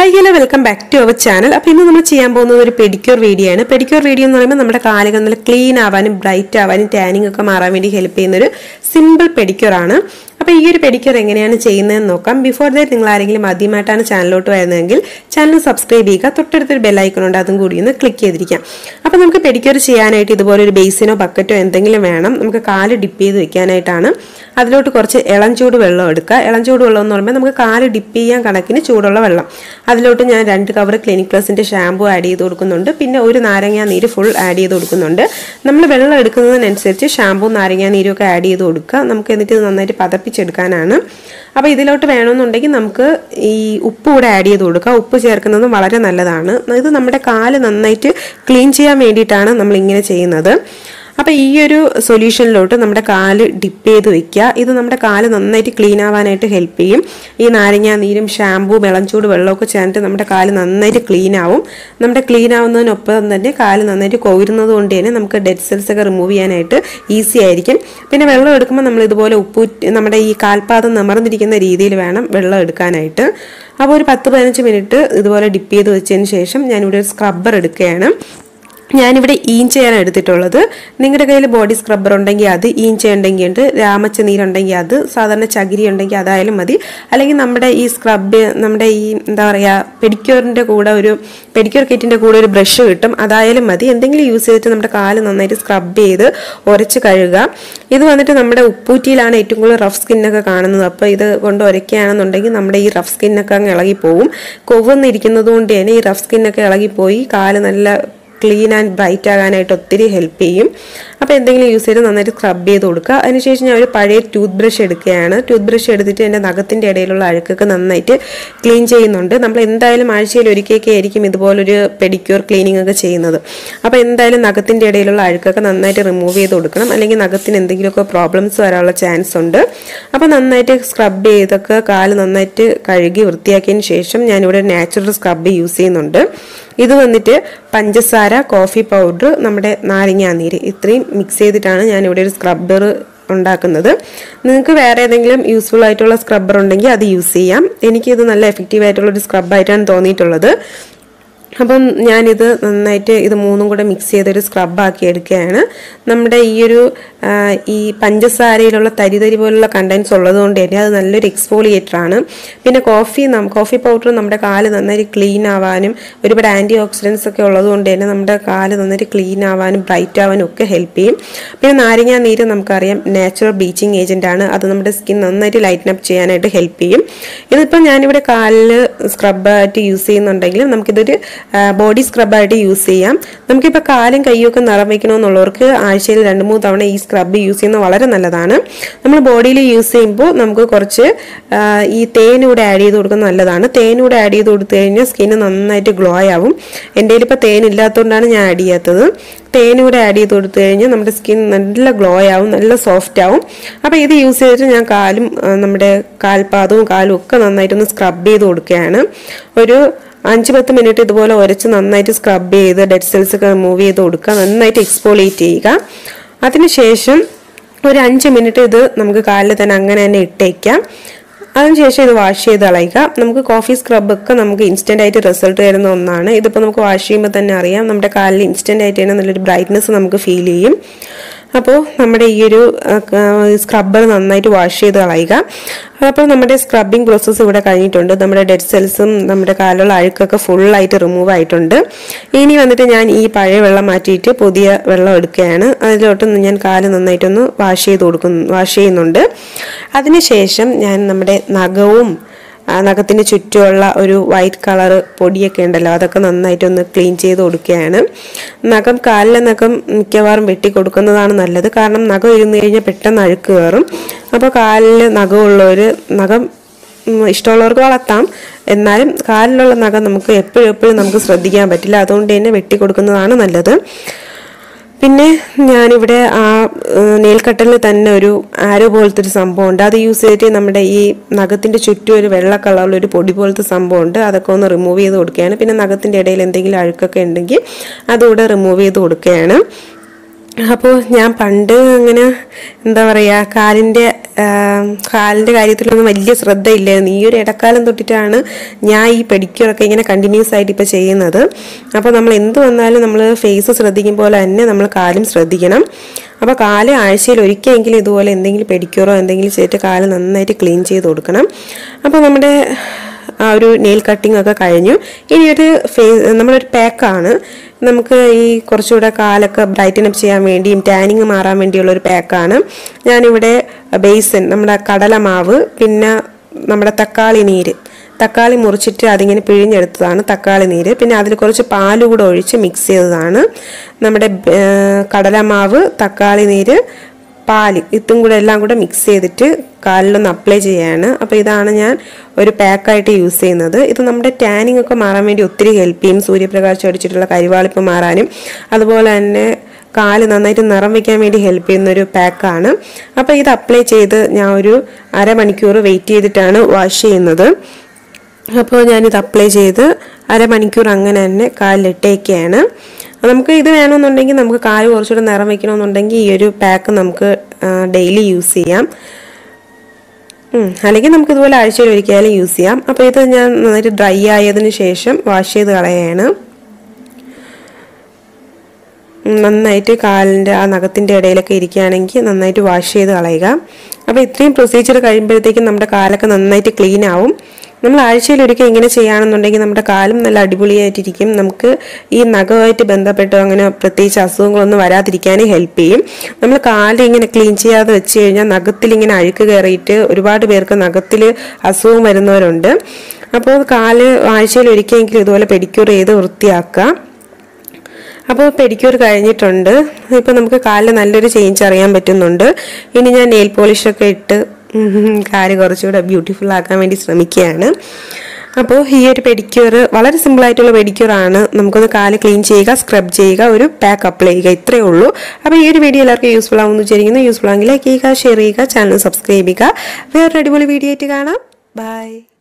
high hello welcome back to our channel അപ്പോൾ ഇന്ന് നമ്മൾ ചെയ്യാൻ പോകുന്നത് ഒരു പെഡിക്യൂർ വീഡിയോ ആണ് പെഡിക്യൂർ വീഡിയോ എന്ന് പറയുമ്പോൾ നമ്മുടെ കാലുകൾ നല്ല ക്ലീൻ ആവാനും ബ്രൈറ്റ് ആവാനും ടാനിങ് ഒക്കെ മാറാൻ വേണ്ടി ഹെൽപ്പ് ചെയ്യുന്ന ഒരു സിമ്പിൾ പെഡിക്യൂർ ആണ് അപ്പോൾ ഈ ഒരു പെഡിക്യൂർ എങ്ങനെയാണ് ചെയ്യുന്നതെന്ന് നോക്കാം ബിഫോർ ദാറ്റ് നിങ്ങൾ ആരെങ്കിലും ആദ്യമായിട്ടാണ് ചാനലിലോട്ട് വരുന്നതെങ്കിൽ ചാനൽ സബ്സ്ക്രൈബ് ചെയ്യുക തൊട്ടടുത്തൊരു ബെല്ലൈക്കൺ ഉണ്ട് അതും കൂടി ഒന്ന് ക്ലിക്ക് ചെയ്തിരിക്കാം അപ്പോൾ നമുക്ക് പെഡിക്യൂർ ചെയ്യാനായിട്ട് ഇതുപോലെ ഒരു ബേസിനോ ബക്കറ്റോ എന്തെങ്കിലും വേണം നമുക്ക് കാല് ഡിപ്പ് ചെയ്ത് വെക്കാനായിട്ടാണ് അതിലോട്ട് കുറച്ച് ഇളം ചൂട് വെള്ളം എടുക്കുക ഇളം ചൂട് വെള്ളം എന്ന് പറയുമ്പോൾ നമുക്ക് കാല് ഡിപ്പ് ചെയ്യാൻ കണക്കിന് ചൂടുള്ള വെള്ളം അതിലോട്ട് ഞാൻ രണ്ട് കവർ ക്ലിനിക് പ്ലസിന്റെ ഷാമ്പു ആഡ് ചെയ്ത് കൊടുക്കുന്നുണ്ട് പിന്നെ ഒരു നാരങ്ങാ നീര് ഫുൾ ആഡ് ചെയ്ത് കൊടുക്കുന്നുണ്ട് നമ്മൾ വെള്ളം എടുക്കുന്നതിനനുസരിച്ച് ഷാമ്പു നാരങ്ങാ നീരും ഒക്കെ ആഡ് ചെയ്ത് കൊടുക്കുക നമുക്ക് എന്നിട്ട് ഇത് നന്നായിട്ട് പതപ്പിച്ചെടുക്കാനാണ് അപ്പോൾ ഇതിലോട്ട് വേണമെന്നുണ്ടെങ്കിൽ നമുക്ക് ഈ ഉപ്പ് കൂടെ ആഡ് ചെയ്ത് കൊടുക്കുക ഉപ്പ് ചേർക്കുന്നത് വളരെ നല്ലതാണ് ഇത് നമ്മുടെ കാല് നന്നായിട്ട് ക്ലീൻ ചെയ്യാൻ വേണ്ടിയിട്ടാണ് നമ്മൾ ഇങ്ങനെ ചെയ്യുന്നത് അപ്പോൾ ഈ ഒരു സൊല്യൂഷനിലോട്ട് നമ്മുടെ കാല് ഡിപ്പ് ചെയ്ത് വെക്കുക ഇത് നമ്മുടെ കാല് നന്നായിട്ട് ക്ലീൻ ആവാനായിട്ട് ഹെൽപ്പ് ചെയ്യും ഈ നാരങ്ങ നീരും ഷാമ്പൂ വെള്ളംചൂട് വെള്ളമൊക്കെ ചേർന്നിട്ട് നമ്മുടെ കാല് നന്നായിട്ട് ക്ലീൻ ആവും നമ്മുടെ ക്ലീൻ ആവുന്നതിനൊപ്പം തന്നെ കാല് നന്നായിട്ട് കോരുന്നത് കൊണ്ട് തന്നെ നമുക്ക് ഡെഡ് സെൽസ് ഒക്കെ റിമൂവ് ചെയ്യാനായിട്ട് ഈസി ആയിരിക്കും പിന്നെ വെള്ളം എടുക്കുമ്പോൾ നമ്മൾ ഇതുപോലെ ഉപ്പ് നമ്മുടെ ഈ കാൽപാദം നിമർന്നിരിക്കുന്ന രീതിയിൽ വേണം വെള്ളം എടുക്കാനായിട്ട് അപ്പോൾ ഒരു പത്ത് പതിനഞ്ച് മിനിറ്റ് ഇതുപോലെ ഡിപ്പ് ചെയ്ത് വെച്ചതിന് ശേഷം ഞാനിവിടെ ഒരു സ്ക്രബ്ബർ എടുക്കുകയാണ് ഞാനിവിടെ ഈഞ്ചയാണ് എടുത്തിട്ടുള്ളത് നിങ്ങളുടെ കയ്യിൽ ബോഡി സ്ക്രബ്ബർ ഉണ്ടെങ്കിൽ അത് ഈഞ്ച ഉണ്ടെങ്കിൽ ഉണ്ട് രാമച്ച നീരുണ്ടെങ്കിൽ അത് സാധാരണ ചകിരി ഉണ്ടെങ്കിൽ അതായാലും മതി അല്ലെങ്കിൽ നമ്മുടെ ഈ സ്ക്രബ് നമ്മുടെ ഈ എന്താ പറയുക പെഡിക്യൂറിൻ്റെ കൂടെ ഒരു പെഡിക്യൂർ കിറ്റിൻ്റെ കൂടെ ഒരു ബ്രഷ് കിട്ടും അതായാലും മതി എന്തെങ്കിലും യൂസ് ചെയ്തിട്ട് നമ്മുടെ കാല് നന്നായിട്ട് സ്ക്രബ് ചെയ്ത് ഉരച്ച് കഴുകുക ഇത് വന്നിട്ട് നമ്മുടെ ഉപ്പൂറ്റിയിലാണ് ഏറ്റവും കൂടുതൽ റഫ് സ്കിന്നൊക്കെ കാണുന്നത് അപ്പോൾ ഇത് കൊണ്ട് ഉരയ്ക്കുകയാണെന്നുണ്ടെങ്കിൽ നമ്മുടെ ഈ റഫ് സ്കിന്നൊക്കെ അങ്ങ് ഇളകിപ്പോവും കൊവ്വന്നിരിക്കുന്നത് കൊണ്ട് തന്നെ ഈ റഫ് സ്കിന്നൊക്കെ ഇളകിപ്പോയി കാല് നല്ല ക്ലീൻ ആൻഡ് ബ്രൈറ്റ് ആകാനായിട്ട് ഒത്തിരി ഹെൽപ്പ് ചെയ്യും അപ്പോൾ എന്തെങ്കിലും യൂസ് ചെയ്ത് നന്നായിട്ട് സ്ക്രബ് ചെയ്ത് കൊടുക്കുക അതിനുശേഷം ഞാൻ ഒരു പഴയ ടൂത്ത് ബ്രഷ് എടുക്കുകയാണ് ടൂത്ത് ബ്രഷ് എടുത്തിട്ട് എൻ്റെ നഖത്തിൻ്റെ ഇടയിലുള്ള അഴുക്കൊക്കെ നന്നായിട്ട് ക്ലീൻ ചെയ്യുന്നുണ്ട് നമ്മൾ എന്തായാലും ആഴ്ചയിൽ ഒരിക്കലൊക്കെ ആയിരിക്കും ഇതുപോലൊരു പെഡിക്യൂർ ക്ലീനിങ് ഒക്കെ ചെയ്യുന്നത് അപ്പോൾ എന്തായാലും നഖത്തിൻ്റെ ഇടയിലുള്ള അഴുക്കൊക്കെ നന്നായിട്ട് റിമൂവ് ചെയ്ത് കൊടുക്കണം അല്ലെങ്കിൽ നഖത്തിന് എന്തെങ്കിലുമൊക്കെ പ്രോബ്ലംസ് വരാനുള്ള ചാൻസ് ഉണ്ട് അപ്പോൾ നന്നായിട്ട് സ്ക്രബ് ചെയ്തൊക്കെ കാല് നന്നായിട്ട് കഴുകി വൃത്തിയാക്കിയതിന് ശേഷം ഞാനിവിടെ നാച്ചുറൽ സ്ക്രബ് യൂസ് ചെയ്യുന്നുണ്ട് ഇത് വന്നിട്ട് പഞ്ചസാര കോഫി പൗഡർ നമ്മുടെ നാരങ്ങാനീര് ഇത്രയും മിക്സ് ചെയ്തിട്ടാണ് ഞാനിവിടെ ഒരു സ്ക്രബ്ബർ ഉണ്ടാക്കുന്നത് നിങ്ങൾക്ക് വേറെ ഏതെങ്കിലും യൂസ്ഫുൾ ആയിട്ടുള്ള സ്ക്രബ്ബർ ഉണ്ടെങ്കിൽ അത് യൂസ് ചെയ്യാം എനിക്കിത് നല്ല എഫക്റ്റീവ് ആയിട്ടുള്ള ഒരു സ്ക്രബായിട്ടാണ് തോന്നിയിട്ടുള്ളത് അപ്പം ഞാനിത് നന്നായിട്ട് ഇത് മൂന്നും കൂടെ മിക്സ് ചെയ്തൊരു സ്ക്രബാക്കി എടുക്കുകയാണ് നമ്മുടെ ഈ ഒരു ഈ പഞ്ചസാരയിലുള്ള തരിതരി പോലുള്ള കണ്ടൻസ് ഉള്ളത് കൊണ്ട് തന്നെ അത് നല്ലൊരു എക്സ്ഫോളിയേറ്റർ ആണ് പിന്നെ കോഫി കോഫി പൗഡർ നമ്മുടെ കാല് നന്നായിട്ട് ക്ലീൻ ആവാനും ഒരുപാട് ആൻറ്റി ഓക്സിഡൻസ് ഒക്കെ ഉള്ളത് കൊണ്ട് തന്നെ നമ്മുടെ കാല് നന്നായിട്ട് ക്ലീൻ ആവാനും ബ്രൈറ്റ് ആവാനും ഒക്കെ ഹെൽപ്പ് ചെയ്യും പിന്നെ നാരങ്ങാ നീര് നമുക്കറിയാം നാച്ചുറൽ ബ്ലീച്ചിങ് ഏജന്റ് ആണ് അത് നമ്മുടെ സ്കിൻ നന്നായിട്ട് ലൈറ്റൻ അപ്പ് ചെയ്യാനായിട്ട് ഹെൽപ്പ് ചെയ്യും ഇതിപ്പോൾ ഞാനിവിടെ കാലിൽ സ്ക്രബായിട്ട് യൂസ് ചെയ്യുന്നുണ്ടെങ്കിലും നമുക്കിതൊരു ബോഡി സ്ക്രബായിട്ട് യൂസ് ചെയ്യാം നമുക്കിപ്പോൾ കാലും കൈയും ഒക്കെ നിറം വയ്ക്കണമെന്നുള്ളവർക്ക് ആഴ്ചയിൽ രണ്ട് മൂന്ന് തവണ ഈ സ്ക്രബ് യൂസ് ചെയ്യുന്നത് വളരെ നല്ലതാണ് നമ്മൾ ബോഡിയിൽ യൂസ് ചെയ്യുമ്പോൾ നമുക്ക് കുറച്ച് ഈ തേനൂടെ ആഡ് ചെയ്ത് കൊടുക്കുന്നത് നല്ലതാണ് തേനൂടെ ആഡ് ചെയ്ത് കൊടുത്തു കഴിഞ്ഞാൽ സ്കിന്ന് നന്നായിട്ട് ഗ്ലോ ആവും എൻ്റെ കയ്യിൽ തേൻ ഇല്ലാത്തതുകൊണ്ടാണ് ഞാൻ ആഡ് ചെയ്യാത്തത് തേനൂടെ ആഡ് ചെയ്ത് കൊടുത്തു കഴിഞ്ഞാൽ നമ്മുടെ സ്കിൻ നല്ല ഗ്ലോ ആവും നല്ല സോഫ്റ്റ് ആവും അപ്പോൾ ഇത് യൂസ് ചെയ്തിട്ട് ഞാൻ കാലും നമ്മുടെ കാൽപാദവും കാലും ഒക്കെ നന്നായിട്ടൊന്ന് സ്ക്രബ് ചെയ്ത് കൊടുക്കുകയാണ് ഒരു അഞ്ച് പത്ത് മിനിറ്റ് ഇതുപോലെ ഉരച്ച് നന്നായിട്ട് സ്ക്രബ് ചെയ്ത് ഡെഡ് സെൽസ് ഒക്കെ റിമൂവ് ചെയ്ത് കൊടുക്കുക നന്നായിട്ട് എക്സ്പോളിയേറ്റ് ചെയ്യുക അതിനുശേഷം ഒരു അഞ്ച് മിനിറ്റ് ഇത് നമുക്ക് കാലിൽ തന്നെ അങ്ങനെ തന്നെ ഇട്ടേക്കാം അതിനുശേഷം ഇത് വാഷ് ചെയ്ത് കളയുക നമുക്ക് കോഫി സ്ക്രബൊക്കെ നമുക്ക് ഇൻസ്റ്റന്റ് ആയിട്ട് റിസൾട്ട് തരുന്ന ഒന്നാണ് ഇതിപ്പോൾ നമുക്ക് വാഷ് ചെയ്യുമ്പോൾ തന്നെ അറിയാം നമ്മുടെ കാലിൽ ഇൻസ്റ്റന്റ് ആയിട്ട് തന്നെ നല്ലൊരു ബ്രൈറ്റ്നസ് നമുക്ക് ഫീൽ ചെയ്യും അപ്പോൾ നമ്മുടെ ഈ ഒരു സ്ക്രബ്ബർ നന്നായിട്ട് വാഷ് ചെയ്ത് കളയുക അപ്പോൾ നമ്മുടെ സ്ക്രബിംഗ് പ്രോസസ്സ് ഇവിടെ കഴിഞ്ഞിട്ടുണ്ട് നമ്മുടെ ഡെഡ് സെൽസും നമ്മുടെ കാലുള്ള അഴുക്കൊക്കെ ഫുള്ളായിട്ട് റിമൂവ് ആയിട്ടുണ്ട് ഇനി വന്നിട്ട് ഞാൻ ഈ പഴയ വെള്ളം മാറ്റിയിട്ട് പുതിയ വെള്ളം എടുക്കുകയാണ് അതിലോട്ടൊന്ന് ഞാൻ കാല് നന്നായിട്ടൊന്ന് വാഷ് ചെയ്ത് കൊടുക്കുന്നു വാഷ് ചെയ്യുന്നുണ്ട് അതിനുശേഷം ഞാൻ നമ്മുടെ നഖവും നഖത്തിന് ചുറ്റുമുള്ള ഒരു വൈറ്റ് കളർ പൊടിയൊക്കെ ഉണ്ടല്ലോ അതൊക്കെ നന്നായിട്ടൊന്ന് ക്ലീൻ ചെയ്ത് കൊടുക്കുകയാണ് നഖം കാലിലെ നഖം മിക്കവാറും വെട്ടി കൊടുക്കുന്നതാണ് നല്ലത് കാരണം നഖം ഇരുന്ന് കഴിഞ്ഞാൽ പെട്ടെന്ന് അഴുക്ക് കയറും അപ്പോൾ കാലിൽ നഖമുള്ളവർ നഖം ഇഷ്ടമുള്ളവർക്ക് വളർത്താം എന്നാലും കാലിലുള്ള നഖം നമുക്ക് എപ്പോഴും എപ്പോഴും നമുക്ക് ശ്രദ്ധിക്കാൻ പറ്റില്ല അതുകൊണ്ട് തന്നെ വെട്ടി കൊടുക്കുന്നതാണ് നല്ലത് പിന്നെ ഞാനിവിടെ ആ നെയിൽ കട്ടറിൽ തന്നെ ഒരു ആരോ പോലത്തെ ഒരു സംഭവം ഉണ്ട് അത് യൂസ് ചെയ്തിട്ട് നമ്മുടെ ഈ നഖത്തിന്റെ ചുറ്റും ഒരു വെള്ള കളറിൽ ഒരു പൊടി പോലത്തെ സംഭവം ഉണ്ട് അതൊക്കെ ഒന്ന് റിമൂവ് ചെയ്ത് കൊടുക്കുകയാണ് പിന്നെ നഖത്തിന്റെ ഇടയിൽ എന്തെങ്കിലും അഴുക്കൊക്കെ ഉണ്ടെങ്കിൽ അതുകൂടെ റിമൂവ് ചെയ്ത് കൊടുക്കുകയാണ് അപ്പോൾ ഞാൻ പണ്ട് അങ്ങനെ എന്താ പറയുക കാലിൻ്റെ കാലിൻ്റെ കാര്യത്തിലൊന്നും വലിയ ശ്രദ്ധയില്ലായിരുന്നു ഈ ഒരു ഇടക്കാലം തൊട്ടിട്ടാണ് ഞാൻ ഈ പെഡിക്യൂറൊക്കെ ഇങ്ങനെ കണ്ടിന്യൂസ് ആയിട്ട് ഇപ്പോൾ ചെയ്യുന്നത് അപ്പോൾ നമ്മൾ എന്ത് വന്നാലും നമ്മൾ ഫേസ് ശ്രദ്ധിക്കും പോലെ തന്നെ നമ്മൾ കാലും ശ്രദ്ധിക്കണം അപ്പോൾ കാല് ആഴ്ചയിൽ ഒരിക്കലെങ്കിലും ഇതുപോലെ എന്തെങ്കിലും പെഡിക്യൂറോ എന്തെങ്കിലും ചെയ്തിട്ട് കാല് നന്നായിട്ട് ക്ലീൻ ചെയ്ത് കൊടുക്കണം അപ്പോൾ നമ്മുടെ ആ ഒരു നെയിൽ കട്ടിംഗ് ഒക്കെ കഴിഞ്ഞു ഇനി ഒരു ഫേ നമ്മളൊരു പാക്കാണ് നമുക്ക് ഈ കുറച്ചുകൂടെ കാലൊക്കെ ബ്രൈറ്റൻ അപ്പ് ചെയ്യാൻ വേണ്ടിയും ടാനിങ് മാറാൻ വേണ്ടിയുള്ള ഒരു പാക്കാണ് ഞാനിവിടെ ബേസൻ നമ്മുടെ കടലമാവ് പിന്നെ നമ്മുടെ തക്കാളി നീര് തക്കാളി മുറിച്ചിട്ട് അതിങ്ങനെ പിഴിഞ്ഞെടുത്തതാണ് തക്കാളി നീര് പിന്നെ അതിൽ കുറച്ച് പാല് കൂടെ ഒഴിച്ച് മിക്സ് ചെയ്തതാണ് നമ്മുടെ കടലമാവ് തക്കാളി നീര് പാല് ഇതും കൂടെ എല്ലാം കൂടെ മിക്സ് ചെയ്തിട്ട് കാലിലൊന്ന് അപ്ലൈ ചെയ്യാണ് അപ്പോൾ ഇതാണ് ഞാൻ ഒരു പാക്കായിട്ട് യൂസ് ചെയ്യുന്നത് ഇത് നമ്മുടെ ടാനിങ് ഒക്കെ മാറാൻ വേണ്ടി ഒത്തിരി ഹെൽപ്പ് ചെയ്യും സൂര്യപ്രകാശം അടിച്ചിട്ടുള്ള കരിവാളിപ്പ് മാറാനും അതുപോലെ തന്നെ കാല് നന്നായിട്ട് നിറം വയ്ക്കാൻ വേണ്ടി ഹെൽപ്പ് ചെയ്യുന്ന ഒരു പാക്കാണ് അപ്പോൾ ഇത് അപ്ലൈ ചെയ്ത് ഞാൻ ഒരു അരമണിക്കൂർ വെയിറ്റ് ചെയ്തിട്ടാണ് വാഷ് ചെയ്യുന്നത് അപ്പോൾ ഞാനിത് അപ്ലൈ ചെയ്ത് അരമണിക്കൂർ അങ്ങനെ തന്നെ കാലിലിട്ടേക്കാണ് നമുക്ക് ഇത് വേണമെന്നുണ്ടെങ്കിൽ നമുക്ക് കാല് കുറച്ചുകൂടെ നിറം വയ്ക്കണമെന്നുണ്ടെങ്കിൽ ഈ ഒരു പാക്ക് നമുക്ക് ഡെയിലി യൂസ് ചെയ്യാം അല്ലെങ്കിൽ നമുക്ക് ഇതുപോലെ ആഴ്ചയിൽ ഒരിക്കലും യൂസ് ചെയ്യാം അപ്പോൾ ഇത് ഞാൻ നന്നായിട്ട് ഡ്രൈ ആയതിനു ശേഷം വാഷ് ചെയ്ത് കളയാണ് നന്നായിട്ട് കാലിൻ്റെ ആ നഖത്തിൻ്റെ ഇടയിലൊക്കെ ഇരിക്കുകയാണെങ്കിൽ നന്നായിട്ട് വാഷ് ചെയ്ത് കളയുക അപ്പോൾ ഇത്രയും പ്രൊസീജിയർ കഴിയുമ്പോഴത്തേക്കും നമ്മുടെ കാലൊക്കെ നന്നായിട്ട് ക്ലീൻ ആവും നമ്മൾ ആഴ്ചയിൽ ഒരിക്കൽ ഇങ്ങനെ ചെയ്യുകയാണെന്നുണ്ടെങ്കിൽ നമ്മുടെ കാലും നല്ല അടിപൊളിയായിട്ടിരിക്കും നമുക്ക് ഈ നഖമായിട്ട് ബന്ധപ്പെട്ടോ അങ്ങനെ പ്രത്യേകിച്ച് അസുഖങ്ങളൊന്നും വരാതിരിക്കാൻ ഹെൽപ്പ് ചെയ്യും നമ്മൾ കാല് ഇങ്ങനെ ക്ലീൻ ചെയ്യാതെ വെച്ച് കഴിഞ്ഞാൽ നഖത്തിൽ ഇങ്ങനെ അഴുക്ക് കയറിയിട്ട് ഒരുപാട് പേർക്ക് നഖത്തിൽ അസുഖം വരുന്നവരുണ്ട് അപ്പോൾ കാല് ആഴ്ചയിൽ ഒരിക്കലെങ്കിലും ഇതുപോലെ പെഡിക്യൂർ ചെയ്ത് വൃത്തിയാക്കുക അപ്പോൾ പെഡിക്യൂർ കഴിഞ്ഞിട്ടുണ്ട് ഇപ്പോൾ നമുക്ക് കാലിൽ നല്ലൊരു ചേഞ്ച് അറിയാൻ പറ്റുന്നുണ്ട് ഇനി ഞാൻ നെയിൽ പോളിഷൊക്കെ ഇട്ട് കാല് കുറച്ചുകൂടെ ബ്യൂട്ടിഫുൾ ആക്കാൻ വേണ്ടി ശ്രമിക്കുകയാണ് അപ്പോൾ ഈ ഒരു പെഡിക്യൂർ വളരെ സിമ്പിളായിട്ടുള്ള പെഡിക്യൂറാണ് നമുക്കൊന്ന് കാല് ക്ലീൻ ചെയ്യുക സ്ക്രബ് ചെയ്യുക ഒരു പാക്ക് അപ്ലൈ ചെയ്യുക ഇത്രയേ ഉള്ളൂ അപ്പോൾ ഈ ഒരു വീഡിയോ എല്ലാവർക്കും യൂസ്ഫുൾ ആവുമെന്ന് വിചാരിക്കുന്നു യൂസ്ഫുൾ ആണെങ്കിൽ ലൈക്ക് ചെയ്യുക ഷെയർ ചെയ്യുക ചാനൽ സബ്സ്ക്രൈബ് ചെയ്യുക വേറൊരു അടിപൊളി വീഡിയോ ആയിട്ട് കാണാം ബൈ